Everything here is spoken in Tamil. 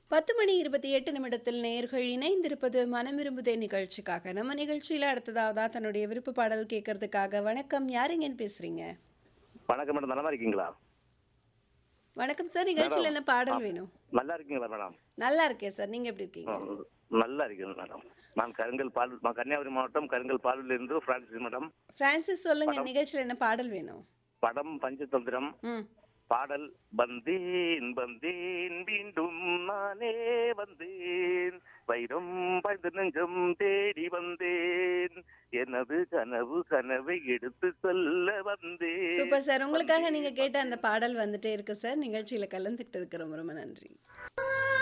பத்து மணி இருபத்தி எட்டு நிமிடத்தில் நேர்கள் இணைந்திருப்பது மனம் விரும்புதே நிகழ்ச்சிக்காக நம்ம நிகழ்ச்சியில அடுத்ததாவதா தன்னுடைய விருப்ப பாடல் கேட்கறதுக்காக வணக்கம் யாருங்கன்னு பேசுறீங்க வணக்கம் மேடம் நலமா இருக்கீங்களா வணக்கம் சார் நிகழ்ச்சியில என்ன பாடல் வேணும் நல்லா இருக்கீங்களா மேடம் நல்லா இருக்கேன் சார் நீங்க எப்படி இருக்கீங்க ஆ, நல்லா இருக்கேன் மேடம் நான் கருங்கல் பால் நான் கன்னியாகுமரி மாவட்டம் கருங்கல் பாலில் இருந்து பிரான்சிஸ் மேடம் பிரான்சிஸ் சொல்லுங்க நிகழ்ச்சியில என்ன பாடல் வேணும் படம் பஞ்சதந்திரம் ம் பாடல் வந்தேன் வந்தேன் மீண்டும் நானே வந்தேன் வைரம் பழுது நெஞ்சம் தேடி வந்தேன் எனது கனவு கனவை எடுத்து சொல்ல வந்தேன் சூப்பர் சார் உங்களுக்காக நீங்க கேட்ட அந்த பாடல் வந்துட்டே இருக்கு சார் நிகழ்ச்சியில கலந்துக்கிட்டதுக்கு ரொம்ப ரொம்ப நன்றி